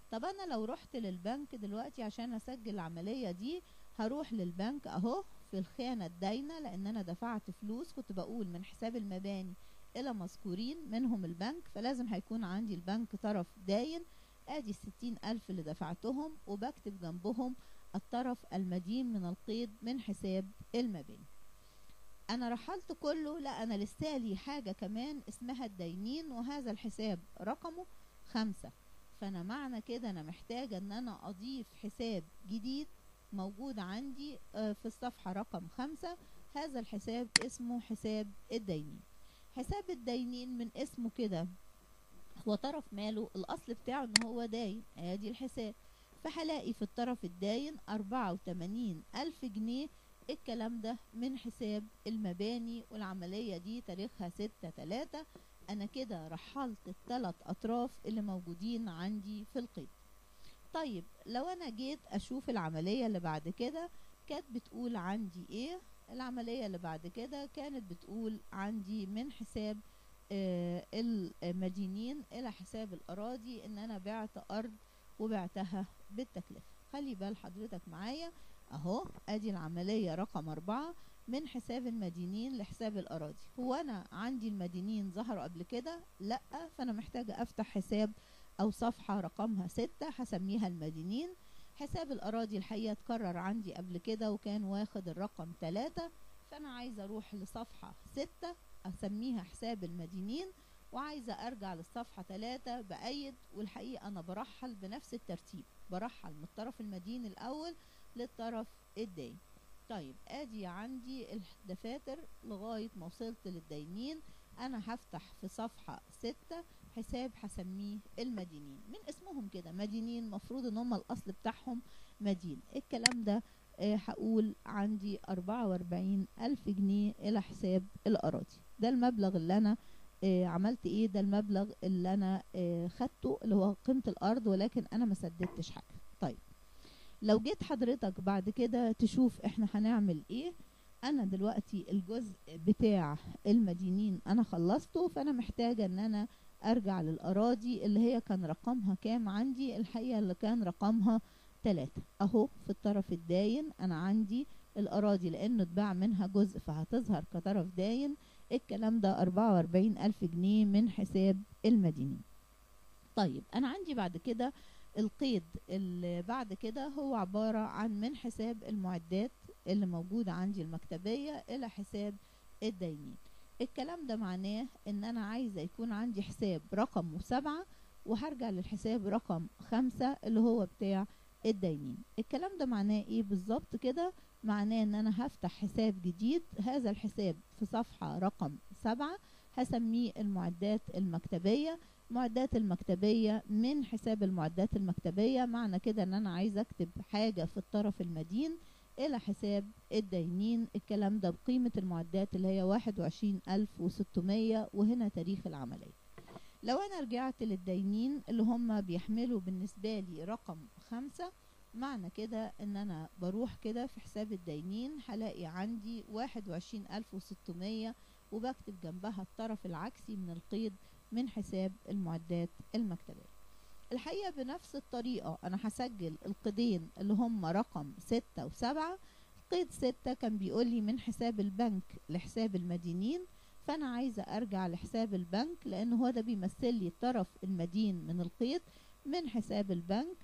طب انا لو رحت للبنك دلوقتي عشان اسجل العملية دي هروح للبنك اهو في الخانة الداينة لان انا دفعت فلوس كنت بقول من حساب المباني الى مذكورين منهم البنك فلازم هيكون عندي البنك طرف داين ادي الستين الف اللي دفعتهم وبكتب جنبهم الطرف المدين من القيد من حساب المباني انا رحلت كله لا انا لسالي حاجة كمان اسمها الدينين وهذا الحساب رقمه خمسة فانا معنى كده انا محتاجة ان انا اضيف حساب جديد موجود عندي في الصفحة رقم خمسة هذا الحساب اسمه حساب الدينين حساب الدينين من اسمه كده هو طرف ماله الاصل بتاعه ان هو داين ادي الحساب فهلاقي في الطرف الداين اربعة وتمانين الف جنيه الكلام ده من حساب المباني والعملية دي تاريخها ستة تلاتة انا كده رحلت الثلاث اطراف اللي موجودين عندي في القيد طيب لو انا جيت اشوف العملية اللي بعد كده كانت بتقول عندي ايه العملية اللي بعد كده كانت بتقول عندي من حساب آه المدينين الى حساب الاراضي ان انا بعت ارض وبعتها بالتكلفة خلي بال حضرتك معايا اهو ادي العملية رقم اربعة من حساب المدينين لحساب الاراضي هو انا عندي المدينين ظهروا قبل كده لا فانا محتاجة افتح حساب او صفحة رقمها ستة هسميها المدينين حساب الاراضي الحقيقة اتكرر عندي قبل كده وكان واخد الرقم تلاتة فانا عايزة اروح لصفحة ستة اسميها حساب المدينين وعايزة ارجع للصفحة تلاتة بأيد والحقيقة انا برحل بنفس الترتيب برحل من الطرف المدين الاول للطرف الدين طيب ادي عندي الدفاتر لغاية ما وصلت للدينين انا هفتح في صفحة ستة حساب هسميه المدينين من اسمهم كده مدينين مفروض ان هم الاصل بتاعهم مدين الكلام ده آه هقول عندي اربعة واربعين الف جنيه الى حساب الاراضي ده المبلغ اللي انا آه عملت ايه ده المبلغ اللي انا آه خدته اللي هو قيمة الارض ولكن انا ما سددتش حاجة طيب لو جيت حضرتك بعد كده تشوف احنا هنعمل ايه انا دلوقتي الجزء بتاع المدينين انا خلصته فانا محتاجة ان انا ارجع للاراضي اللي هي كان رقمها كام عندي الحقيقة اللي كان رقمها تلاتة اهو في الطرف الداين انا عندي الاراضي لانه اتباع منها جزء فهتظهر كطرف داين الكلام ده اربعة واربعين الف جنيه من حساب المدينين طيب انا عندي بعد كده القيد اللي بعد كده هو عبارة عن من حساب المعدات اللي موجودة عندي المكتبية الى حساب الدينين الكلام ده معناه ان انا عايزة يكون عندي حساب رقم سبعة وهرجع للحساب رقم خمسة اللي هو بتاع الدينين الكلام ده معناه ايه بالظبط كده معناه ان انا هفتح حساب جديد هذا الحساب في صفحة رقم سبعة هسميه المعدات المكتبية المعدات المكتبية من حساب المعدات المكتبية معنى كده ان انا عايزة اكتب حاجة في الطرف المدين الى حساب الدينين الكلام ده بقيمة المعدات اللي هي واحد وعشرين الف وستمية وهنا تاريخ العملية لو انا رجعت للدينين اللي هم بيحملوا بالنسبة لي رقم خمسة معنى كده ان انا بروح كده في حساب الدينين هلاقي عندي واحد وعشرين الف وستمية وبكتب جنبها الطرف العكسي من القيد من حساب المعدات المكتبية الحقيقة بنفس الطريقة أنا هسجل القيدين اللي هم رقم ستة وسبعة قيد ستة كان بيقول لي من حساب البنك لحساب المدينين فأنا عايزة أرجع لحساب البنك لأن هو ده بيمثل لي الطرف المدين من القيد من حساب البنك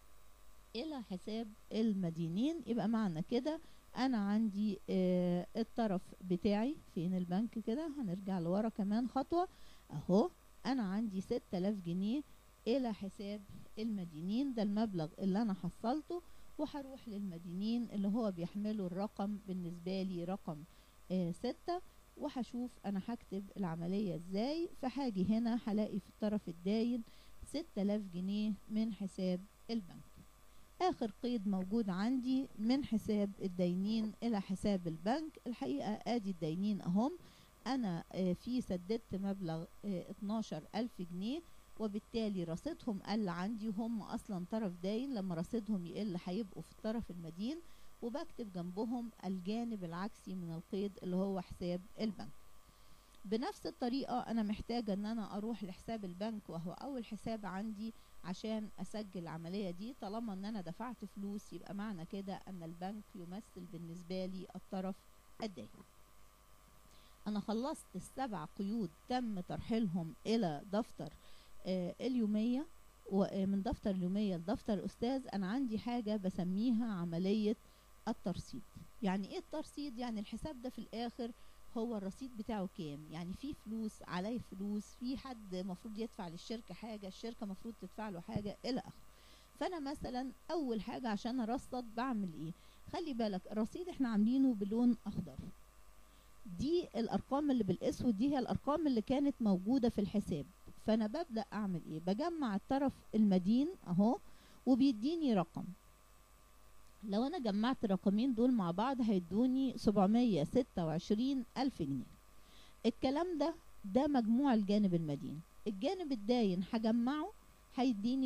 إلى حساب المدينين يبقى معنى كده أنا عندي آه الطرف بتاعي فين البنك كده هنرجع لورا كمان خطوة أهو أنا عندي ستة آلاف جنيه الى حساب المدينين ده المبلغ اللي انا حصلته وهروح للمدينين اللي هو بيحملوا الرقم بالنسبة لي رقم آه ستة وهشوف انا هكتب العملية ازاي فهاجي هنا هلاقي في الطرف الداين ستة الاف جنيه من حساب البنك اخر قيد موجود عندي من حساب الدينين الى حساب البنك الحقيقة ادي الدينين اهم انا آه في سددت مبلغ آه 12 الف جنيه وبالتالي رصيدهم قل عندي وهم اصلا طرف داين لما رصيدهم يقل هيبقوا في الطرف المدين وبكتب جنبهم الجانب العكسي من القيد اللي هو حساب البنك بنفس الطريقة انا محتاجة ان انا اروح لحساب البنك وهو اول حساب عندي عشان اسجل العملية دي طالما ان انا دفعت فلوس يبقى معنى كده ان البنك يمثل بالنسبة لي الطرف الدائن انا خلصت السبع قيود تم ترحيلهم الى دفتر آه اليومية ومن دفتر اليومية لدفتر الأستاذ أنا عندي حاجة بسميها عملية الترصيد يعني إيه الترصيد؟ يعني الحساب ده في الآخر هو الرصيد بتاعه كام يعني في فلوس عليه فلوس في حد مفروض يدفع للشركة حاجة الشركة مفروض تدفع له حاجة إلى آخره فأنا مثلا أول حاجة عشان أرصد بعمل إيه خلي بالك الرصيد إحنا عاملينه بلون أخضر دي الأرقام اللي بالأسود دي هي الأرقام اللي كانت موجودة في الحساب فانا ببدا اعمل ايه بجمع الطرف المدين اهو وبيديني رقم لو انا جمعت الرقمين دول مع بعض هيدوني 726 الف جنيه الكلام ده ده مجموع الجانب المدين الجانب الداين هجمعه هيديني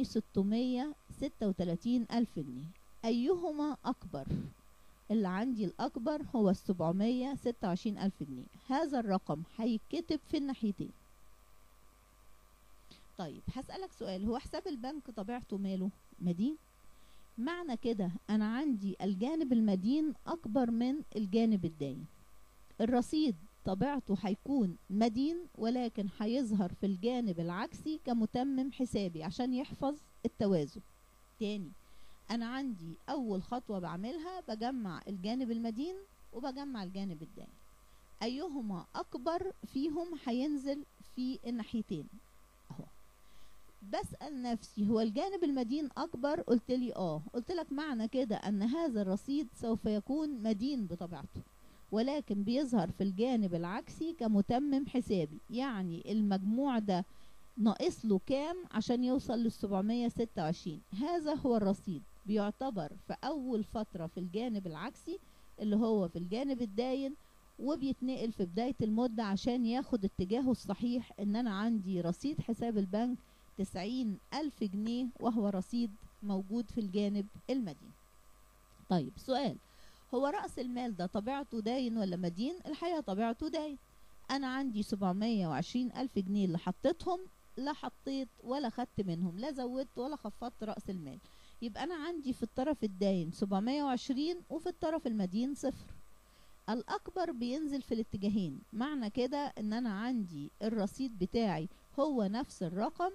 636 الف جنيه ايهما اكبر اللي عندي الاكبر هو ال 726 الف جنيه هذا الرقم هيتكتب في الناحيتين طيب هسألك سؤال هو حساب البنك طبيعته ماله مدين معنى كده انا عندي الجانب المدين اكبر من الجانب الداين الرصيد طبيعته هيكون مدين ولكن هيظهر في الجانب العكسي كمتمم حسابي عشان يحفظ التوازن تاني انا عندي اول خطوة بعملها بجمع الجانب المدين وبجمع الجانب الداين ايهما اكبر فيهم هينزل في الناحيتين اهو بسأل نفسي هو الجانب المدين أكبر قلت لي آه قلت لك معنى كده أن هذا الرصيد سوف يكون مدين بطبيعته ولكن بيظهر في الجانب العكسي كمتمم حسابي يعني المجموع ده ناقص له كام عشان يوصل لل 726 هذا هو الرصيد بيعتبر في أول فترة في الجانب العكسي اللي هو في الجانب الداين وبيتنقل في بداية المدة عشان ياخد اتجاهه الصحيح ان انا عندي رصيد حساب البنك تسعين ألف جنيه وهو رصيد موجود في الجانب المدين طيب سؤال هو رأس المال ده طبيعته داين ولا مدين الحقيقة طبيعته داين أنا عندي سبعمية وعشرين ألف جنيه اللي حطيتهم لا حطيت ولا خدت منهم لا زودت ولا خفضت رأس المال يبقى أنا عندي في الطرف الداين سبعمية وعشرين وفي الطرف المدين صفر الأكبر بينزل في الاتجاهين معنى كده إن أنا عندي الرصيد بتاعي هو نفس الرقم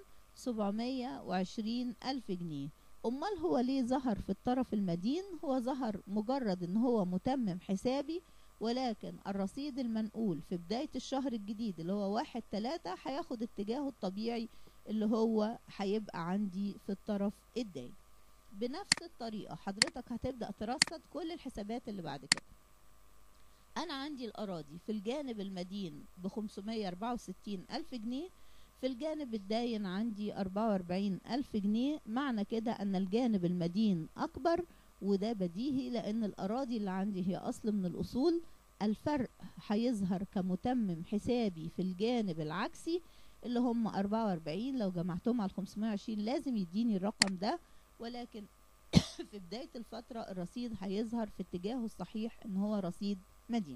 720 ألف جنيه أمال هو ليه ظهر في الطرف المدين هو ظهر مجرد ان هو متمم حسابي ولكن الرصيد المنقول في بداية الشهر الجديد اللي هو واحد تلاتة هياخد اتجاهه الطبيعي اللي هو هيبقى عندي في الطرف الداين بنفس الطريقة حضرتك هتبدأ ترصد كل الحسابات اللي بعد كده أنا عندي الأراضي في الجانب المدين بخمسمية أربعة وستين ألف جنيه في الجانب الداين عندي أربعة وأربعين ألف جنيه معنى كده أن الجانب المدين أكبر وده بديهي لأن الأراضي اللي عندي هي أصل من الأصول الفرق هيظهر كمتمم حسابي في الجانب العكسي اللي هم أربعة وأربعين لو جمعتهم على خمسمائة وعشرين لازم يديني الرقم ده ولكن في بداية الفترة الرصيد هيظهر في اتجاهه الصحيح ان هو رصيد مدين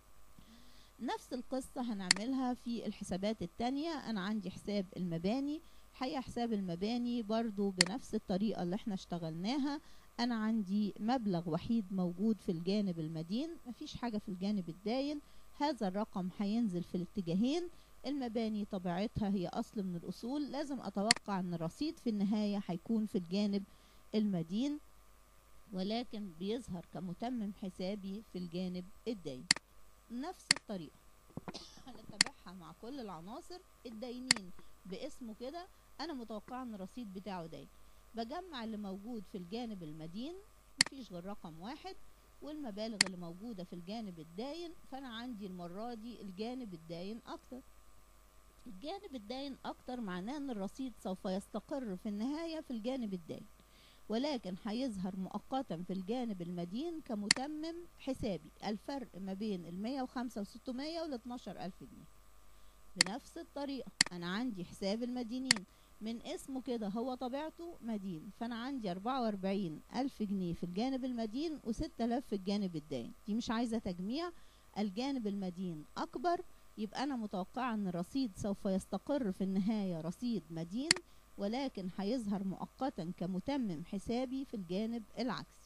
نفس القصة هنعملها في الحسابات التانية أنا عندي حساب المباني حقيقة حساب المباني برضو بنفس الطريقة اللي احنا اشتغلناها أنا عندي مبلغ وحيد موجود في الجانب المدين مفيش حاجة في الجانب الداين هذا الرقم هينزل في الاتجاهين المباني طبيعتها هي أصل من الأصول لازم أتوقع أن الرصيد في النهاية هيكون في الجانب المدين ولكن بيظهر كمتمم حسابي في الجانب الداين نفس الطريقة هنتبعها مع كل العناصر الداينين باسمه كده انا متوقعه ان الرصيد بتاعه داين بجمع اللي موجود في الجانب المدين مفيش غير رقم واحد والمبالغ اللي موجودة في الجانب الداين فانا عندي المرة دي الجانب الداين اكتر الجانب الداين اكتر معناه ان الرصيد سوف يستقر في النهاية في الجانب الداين ولكن هيظهر مؤقتا في الجانب المدين كمتمم حسابي الفرق ما بين المية وخمسة وستمية والاتناشر ألف جنيه بنفس الطريقة أنا عندي حساب المدينين من اسمه كده هو طبيعته مدين فأنا عندي أربعة وأربعين ألف جنيه في الجانب المدين وستة آلاف في الجانب الداين دي مش عايزة تجميع الجانب المدين أكبر يبقى أنا متوقعة أن الرصيد سوف يستقر في النهاية رصيد مدين ولكن هيظهر مؤقتا كمتمم حسابي في الجانب العكسي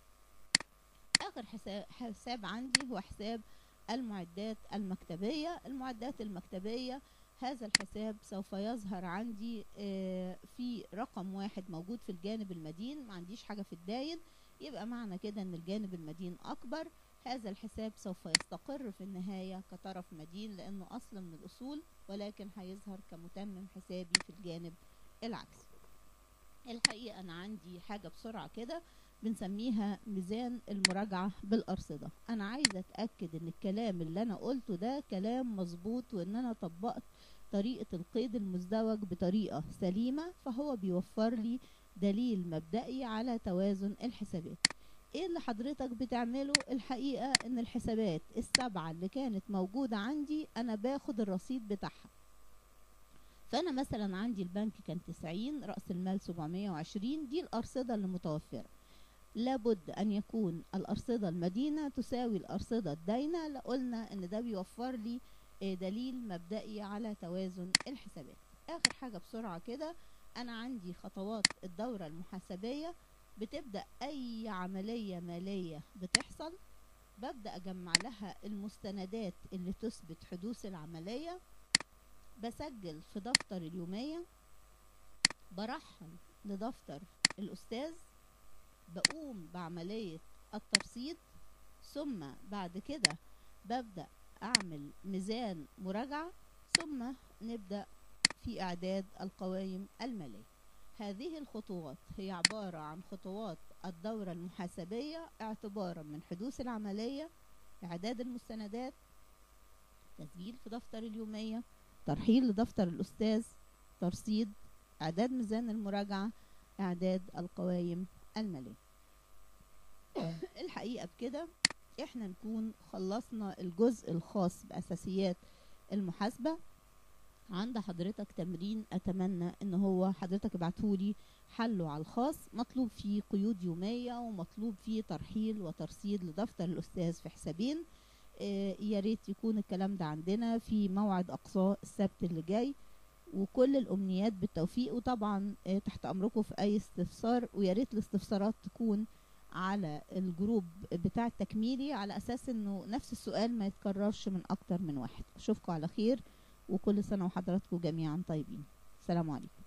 اخر حساب, حساب عندي هو حساب المعدات المكتبية المعدات المكتبية هذا الحساب سوف يظهر عندي آه، في رقم واحد موجود في الجانب المدين ما عنديش حاجة في الداين يبقى معنى كده ان الجانب المدين اكبر هذا الحساب سوف يستقر في النهاية كطرف مدين لانه اصل من الاصول ولكن هيظهر كمتمم حسابي في الجانب العكسي الحقيقة انا عندي حاجة بسرعة كده بنسميها ميزان المراجعة بالأرصدة أنا عايزة أتأكد إن الكلام اللي أنا قلته ده كلام مظبوط وإن أنا طبقت طريقة القيد المزدوج بطريقة سليمة فهو بيوفر لي دليل مبدئي على توازن الحسابات ايه اللي حضرتك بتعمله الحقيقة ان الحسابات السبعة اللي كانت موجودة عندي انا باخد الرصيد بتاعها فانا مثلا عندي البنك كان 90 رأس المال 720 دي الارصدة اللي متوفرة لابد ان يكون الارصدة المدينة تساوي الارصدة الداينة لقلنا ان ده بيوفر لي آه، دليل مبدئي على توازن الحسابات اخر حاجة بسرعة كده انا عندي خطوات الدورة المحاسبية بتبدأ اي عملية مالية بتحصل ببدأ اجمع لها المستندات اللي تثبت حدوث العملية بسجل في دفتر اليومية برحل لدفتر الأستاذ بقوم بعملية الترصيد ثم بعد كده ببدأ أعمل ميزان مراجعة ثم نبدأ في إعداد القوائم المالية هذه الخطوات هي عبارة عن خطوات الدورة المحاسبية اعتبارا من حدوث العملية إعداد المستندات تسجيل في دفتر اليومية ترحيل لدفتر الأستاذ ترصيد إعداد ميزان المراجعة إعداد القوائم المالية الحقيقة بكده احنا نكون خلصنا الجزء الخاص بأساسيات المحاسبة عند حضرتك تمرين اتمنى ان هو حضرتك ابعتهولي حله على الخاص مطلوب فيه قيود يومية ومطلوب فيه ترحيل وترصيد لدفتر الاستاذ في حسابين آه، يا ريت يكون الكلام ده عندنا في موعد اقصاه السبت اللي جاي وكل الامنيات بالتوفيق وطبعا آه، تحت امركم في اي استفسار ويا ريت الاستفسارات تكون على الجروب بتاع التكميلي على اساس انه نفس السؤال ما يتكررش من اكتر من واحد اشوفكم على خير وكل سنة وحضراتكم جميعا طيبين السلام عليكم